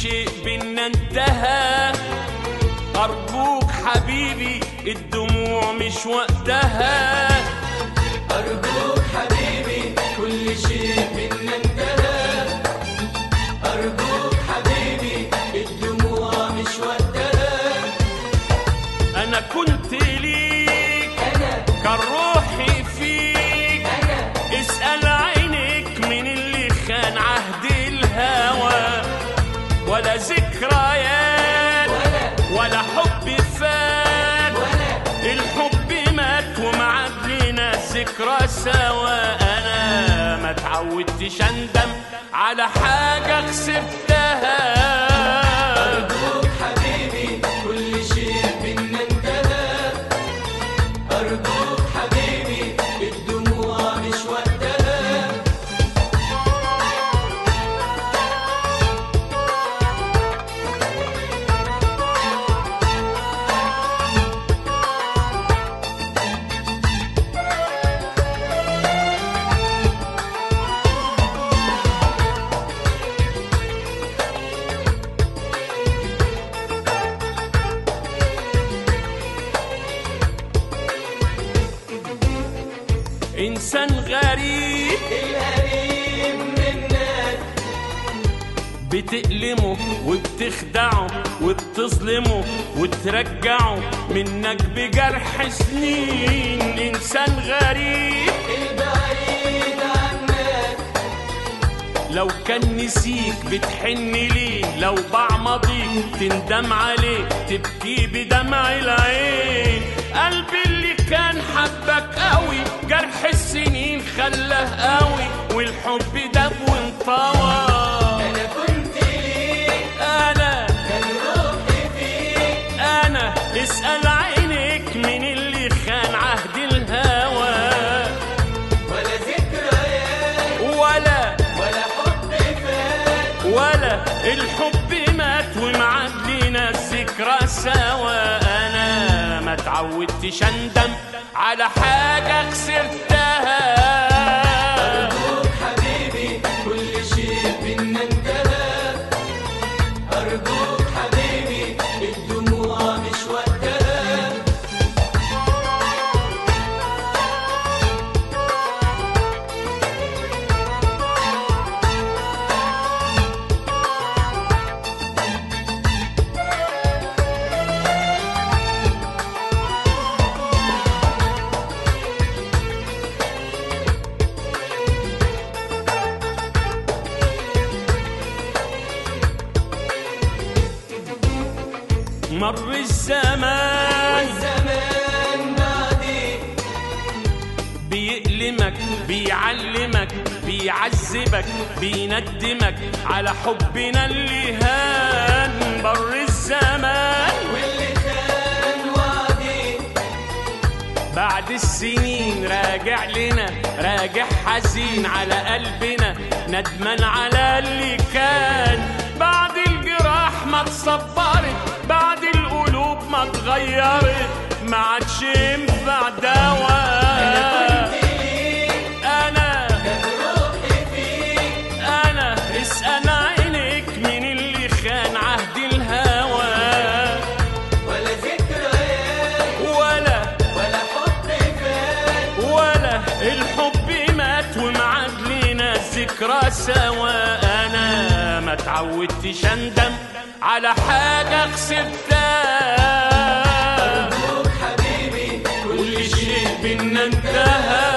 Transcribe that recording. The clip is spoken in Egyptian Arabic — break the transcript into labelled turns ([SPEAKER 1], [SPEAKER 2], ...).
[SPEAKER 1] شيء بينا انتهى أرجوك حبيبي الدموع مش وقتها
[SPEAKER 2] أرجوك حبيبي كل شيء منا انتهى أرجوك حبيبي الدموع مش وقتها
[SPEAKER 1] أنا كنت ليك
[SPEAKER 2] أنا
[SPEAKER 1] كان روحي فيك
[SPEAKER 2] أنا
[SPEAKER 1] اسأل عينك من اللي خان عهد الهوى ولا ذكريات
[SPEAKER 2] ولا
[SPEAKER 1] ولا حب فات
[SPEAKER 2] ولا
[SPEAKER 1] الحب مات ومعاد لنا ذكرى سوا انا ما تعودتش اندم على حاجة خسرتها
[SPEAKER 2] أرجوك حبيبي كل شيء منا انتهى أرجوك حبيبي الدموع مش وقتها
[SPEAKER 1] انسان غريب
[SPEAKER 2] القريب منك
[SPEAKER 1] بتألمه وبتخدعه وبتظلمه وترجعه منك بجرح سنين انسان غريب
[SPEAKER 2] البعيد عنك
[SPEAKER 1] لو كان نسيك بتحن ليه لو باع ماضيك تندم عليه تبكي بدمع العين قلبي اللي كان حبك قوي جرح السنين خلاه قوي والحب داب وانطوى
[SPEAKER 2] أنا كنت ليك
[SPEAKER 1] انا
[SPEAKER 2] كان روحي فيك
[SPEAKER 1] انا اسأل عينك من اللي خان عهد الهوى
[SPEAKER 2] ولا ذكريات
[SPEAKER 1] ولا
[SPEAKER 2] ولا حب فات
[SPEAKER 1] ولا الحب مات ومعاد لينا الذكرى سوا انا ما تعودتش اندم على حاجة خسرتها
[SPEAKER 2] أرجوك حبيبي كل شيء منا انتهى أرجوك حبيبي الدموع مش وقتها
[SPEAKER 1] مر الزمان
[SPEAKER 2] والزمان بعدي
[SPEAKER 1] بيألمك بيعلمك بيعذبك بيندمك على حبنا اللي هان مر الزمان
[SPEAKER 2] واللي كان وعدي
[SPEAKER 1] بعد السنين راجع لنا راجع حزين على قلبنا ندمان على اللي كان بعد الجراح ما اتصبرت بعد القلوب ما اتغيرت ما عادش ينفع دواء
[SPEAKER 2] ليك
[SPEAKER 1] انا
[SPEAKER 2] كان روحي فيك
[SPEAKER 1] انا اسأل عينك من اللي خان عهد الهوى
[SPEAKER 2] ولا ذكريات
[SPEAKER 1] ولا
[SPEAKER 2] ولا حب فات
[SPEAKER 1] ولا الحب مات ومعاد لينا الذكرى سوا انا ما تعودتش اندم على حاجة خسرتها
[SPEAKER 2] أرجوك حبيبي كل
[SPEAKER 1] كل شيء بينا انتهى